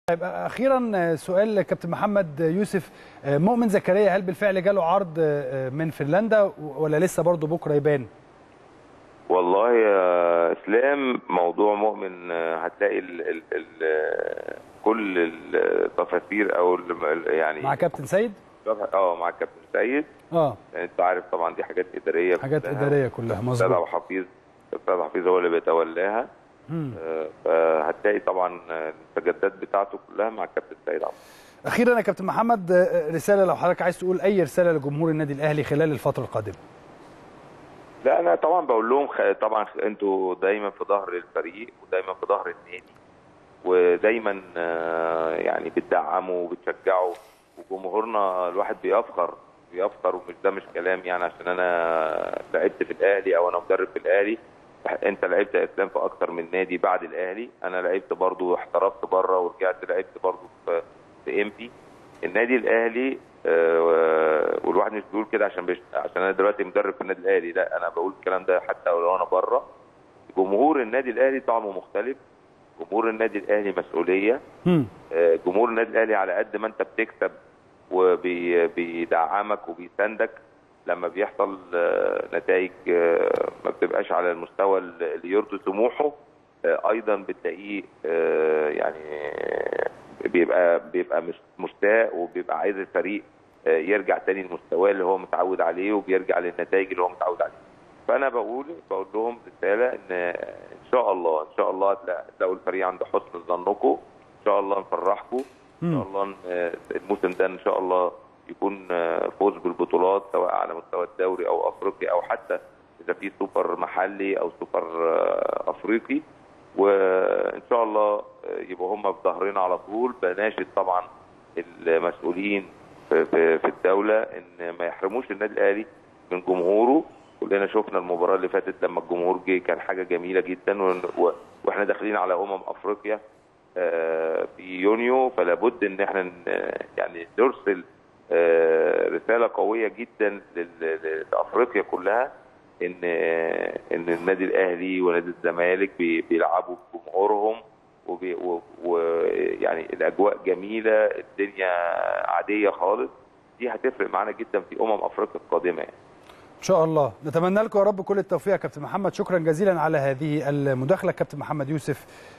طيب اخيرا سؤال كابتن محمد يوسف مؤمن زكريا هل بالفعل جاله عرض من فنلندا ولا لسه برضه بكره يبان؟ والله يا اسلام موضوع مؤمن هتلاقي ال ال ال كل التفاسير او ال يعني مع كابتن سيد؟ اه مع كابتن سيد اه انت عارف طبعا دي حاجات اداريه حاجات اداريه كلها استاذ مظبوط عبد الحفيظ استاذ حفيظ هو اللي بيتولاها مم. آه، فهتلاقي طبعا المستجدات بتاعته كلها مع كابتن سيد عبد اخيرا يا كابتن محمد رساله لو حضرتك عايز تقول اي رساله لجمهور النادي الاهلي خلال الفتره القادمه لا انا طبعا بقول لهم خ... طبعا انتوا دايما في ظهر الفريق ودايما في ظهر النادي ودايما آه، يعني بتدعموا وبتشجعوا وجمهورنا الواحد بيفخر بيفخر ومش ده مش كلام يعني عشان انا لعبت في الاهلي او انا مدرب في الاهلي انت لعبت يا اسلام في اكتر من نادي بعد الاهلي انا لعبت برضو احترفت بره ورجعت لعبت برضو في في امبي النادي الاهلي آه، والواحد مش بيقول كده عشان بش... عشان انا دلوقتي مدرب في النادي الاهلي لا انا بقول الكلام ده حتى لو انا بره جمهور النادي الاهلي طعمه مختلف جمهور النادي الاهلي مسؤوليه مم. آه، جمهور النادي الاهلي على قد ما انت بتكسب وبيدعمك وبيساندك لما بيحصل آه، نتائج آه، ما بتبقاش على المستوى اللي يرضي طموحه آه، ايضا بتلاقيه آه، يعني بيبقى بيبقى مش مشتاق وبيبقى عايز الفريق آه، يرجع تاني لمستواه اللي هو متعود عليه وبيرجع للنتائج اللي هو متعود عليها فانا بقول بقول لهم رساله ان ان شاء الله ان شاء الله هتلاقوا هتلاقوا الفريق عند حسن ظنكم ان شاء الله نفرحكم ان شاء الله ن- الموسم ده ان شاء الله يكون فوز بالبطولات سواء على مستوى الدوري او افريقي او حتى اذا في سوبر محلي او سوبر افريقي وان شاء الله يبقوا هم في ظهرنا على طول بناشد طبعا المسؤولين في, في, في الدوله ان ما يحرموش النادي الاهلي من جمهوره كلنا شفنا المباراه اللي فاتت لما الجمهور جه كان حاجه جميله جدا و- و- واحنا داخلين على امم افريقيا آه، في يونيو فلا بد ان احنا ن- يعني نرسل آه، رساله قويه جدا لل- ل- لافريقيا كلها ان آه، ان النادي الاهلي ونادي الزمالك بي- بيلعبوا بجمهورهم وبي- و- ويعني الاجواء جميله الدنيا عاديه خالص دي هتفرق معانا جدا في امم افريقيا القادمه يعني. ان شاء الله نتمنى لكم يا رب كل التوفيق يا كابتن محمد شكرا جزيلا على هذه المداخله كابتن محمد يوسف